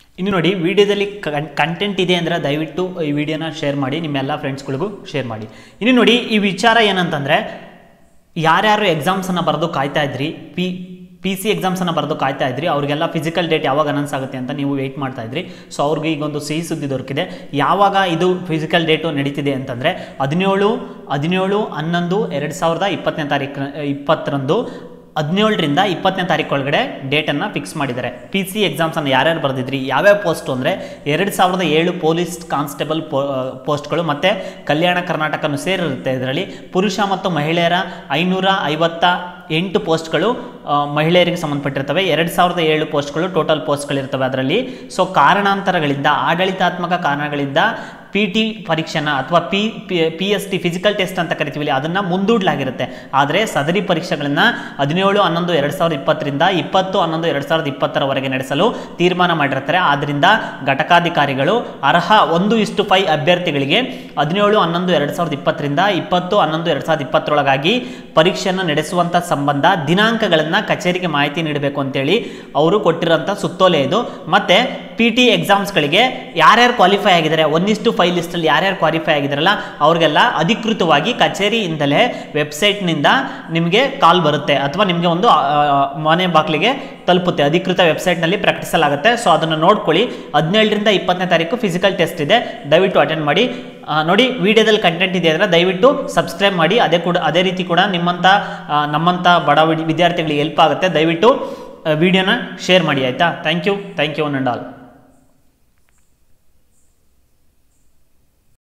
ಇನ್ನು ನೋಡಿ ವಿಡಿಯೋದಲ್ಲಿ ಕಂಟೆಂಟ್ ಇದೆ ಅಂದರೆ ದಯವಿಟ್ಟು ಈ ವಿಡಿಯೋನ ಶೇರ್ ಮಾಡಿ ನಿಮ್ಮೆಲ್ಲ ಫ್ರೆಂಡ್ಸ್ಗಳಿಗೂ ಶೇರ್ ಮಾಡಿ ಇನ್ನು ನೋಡಿ ಈ ವಿಚಾರ ಏನಂತಂದರೆ ಯಾರ್ಯಾರು ಎಕ್ಸಾಮ್ಸನ್ನು ಬರೆದು ಕಾಯ್ತಾ ಇದ್ರಿ ಪಿ ಪಿ ಸಿ ಎಕ್ಸಾಮ್ಸನ್ನು ಬರೆದು ಕಾಯ್ತಾ ಇದ್ರಿ ಅವ್ರಿಗೆಲ್ಲ ಫಿಸಿಕಲ್ ಡೇಟ್ ಯಾವಾಗ ಅನೌನ್ಸ್ ಆಗುತ್ತೆ ಅಂತ ನೀವು ವೆಯ್ಟ್ ಮಾಡ್ತಾ ಇದ್ರಿ ಸೊ ಅವ್ರಿಗೆ ಈಗ ಒಂದು ಸಿಹಿ ಸುದ್ದಿ ದೊರಕಿದೆ ಯಾವಾಗ ಇದು ಫಿಸಿಕಲ್ ಡೇಟು ನಡೀತಿದೆ ಅಂತಂದರೆ ಹದಿನೇಳು ಹದಿನೇಳು ಹನ್ನೊಂದು ಎರಡು ಸಾವಿರದ ಇಪ್ಪತ್ತನೇ ತಾರೀಕು ಇಪ್ಪತ್ತರಂದು ಹದಿನೇಳರಿಂದ ಇಪ್ಪತ್ತನೇ ತಾರೀಕು ಒಳಗಡೆ ಡೇಟನ್ನು ಫಿಕ್ಸ್ ಮಾಡಿದ್ದಾರೆ ಪಿ ಸಿ ಎಕ್ಸಾಮ್ಸನ್ನು ಯಾರ್ಯಾರು ಬರೆದಿದ್ರಿ ಯಾವ್ಯಾವ ಪೋಸ್ಟು ಅಂದರೆ ಎರಡು ಸಾವಿರದ ಏಳು ಪೊಲೀಸ್ ಕಾನ್ಸ್ಟೇಬಲ್ ಪೋ ಪೋಸ್ಟ್ಗಳು ಮತ್ತು ಕಲ್ಯಾಣ ಕರ್ನಾಟಕನು ಸೇರಿರುತ್ತೆ ಇದರಲ್ಲಿ ಪುರುಷ ಮತ್ತು ಮಹಿಳೆಯರ ಐನೂರ ಐವತ್ತ ಎಂಟು ಪೋಸ್ಟ್ಗಳು ಆ, ಮಹಿಳೆಯರಿಗೆ ಸಂಬಂಧಪಟ್ಟಿರ್ತವೆ ಎರಡು ಸಾವಿರದ ಏಳು ಪೋಸ್ಟ್ಗಳು ಟೋಟಲ್ ಪೋಸ್ಟ್ಗಳಿರ್ತವೆ ಅದರಲ್ಲಿ ಸೊ ಕಾರಣಾಂತರಗಳಿಂದ ಆಡಳಿತಾತ್ಮಕ ಕಾರಣಗಳಿಂದ ಪಿ ಟಿ ಪರೀಕ್ಷೆನ ಅಥವಾ P P S T physical test ಅಂತ ಕರಿತೀವಿ ಅದನ್ನು ಮುಂದೂಡಲಾಗಿರುತ್ತೆ ಆದರೆ ಸದರಿ ಪರೀಕ್ಷೆಗಳನ್ನು ಹದಿನೇಳು ಹನ್ನೊಂದು ಎರಡು ಸಾವಿರದ ಇಪ್ಪತ್ತರಿಂದ ಇಪ್ಪತ್ತು ಹನ್ನೊಂದು ಎರಡು ಸಾವಿರದ ಇಪ್ಪತ್ತರವರೆಗೆ ನಡೆಸಲು ತೀರ್ಮಾನ ಮಾಡಿರ್ತಾರೆ ಆದ್ದರಿಂದ ಘಟಕಾಧಿಕಾರಿಗಳು ಅರ್ಹ ಒಂದು ಇಷ್ಟು ಫೈ ಅಭ್ಯರ್ಥಿಗಳಿಗೆ ಹದಿನೇಳು ಹನ್ನೊಂದು ಎರಡು ಸಾವಿರದ ಇಪ್ಪತ್ತರಿಂದ ಇಪ್ಪತ್ತು ಹನ್ನೊಂದು ಎರಡು ಸಾವಿರದ ಇಪ್ಪತ್ತರೊಳಗಾಗಿ ಪರೀಕ್ಷೆಯನ್ನು ನಡೆಸುವಂಥ ಸಂಬಂಧ ದಿನಾಂಕಗಳನ್ನು ಕಚೇರಿಗೆ ಮಾಹಿತಿ ನೀಡಬೇಕು ಅಂತೇಳಿ ಅವರು ಕೊಟ್ಟಿರೋಂಥ ಸುತ್ತೋಲೆ ಇದು ಮತ್ತು ಪಿ ಟಿ ಎಕ್ಸಾಮ್ಸ್ಗಳಿಗೆ ಯಾರ್ಯಾರು ಕ್ವಾಲಿಫೈ ಆಗಿದ್ದಾರೆ ಒಂದಿಷ್ಟು ಫೈವ್ ಲಿಸ್ಟಲ್ಲಿ ಯಾರ್ಯಾರು ಕ್ವಾಲಿಫೈ ಆಗಿದ್ದಾರಲ್ಲ ಅವ್ರಿಗೆಲ್ಲ ಅಧಿಕೃತವಾಗಿ ಕಚೇರಿಯಿಂದಲೇ ವೆಬ್ಸೈಟ್ನಿಂದ ನಿಮಗೆ ಕಾಲ್ ಬರುತ್ತೆ ಅಥವಾ ನಿಮಗೆ ಒಂದು ಆ, ಮನೆ ಬಾಗಿಲಿಗೆ ತಲುಪುತ್ತೆ ಅಧಿಕೃತ ವೆಬ್ಸೈಟ್ನಲ್ಲಿ ಪ್ರಕಟಿಸಲಾಗುತ್ತೆ ಸೊ ಅದನ್ನು ನೋಡ್ಕೊಳ್ಳಿ ಹದಿನೇಳರಿಂದ ಇಪ್ಪತ್ತನೇ ತಾರೀಕು ಫಿಸಿಕಲ್ ಟೆಸ್ಟ್ ಇದೆ ದಯವಿಟ್ಟು ಅಟೆಂಡ್ ಮಾಡಿ ಆ, ನೋಡಿ ವಿಡಿಯೋದಲ್ಲಿ ಕಂಟೆಂಟ್ ಇದೆ ಅಂದರೆ ದಯವಿಟ್ಟು ಸಬ್ಸ್ಕ್ರೈಬ್ ಮಾಡಿ ಅದೇ ಕೂಡ ಅದೇ ರೀತಿ ಕೂಡ ನಿಮ್ಮಂಥ ಆ, ನಮ್ಮಂಥ ಬಡ ವಿದ್- ವಿದ್ಯಾರ್ಥಿಗಳಿಗೆ ಹೆಲ್ಪ್ ಆಗುತ್ತೆ ದಯವಿಟ್ಟು ವಿಡಿಯೋನ ಶೇರ್ ಮಾಡಿ ಆಯಿತಾ thank you thank you one and all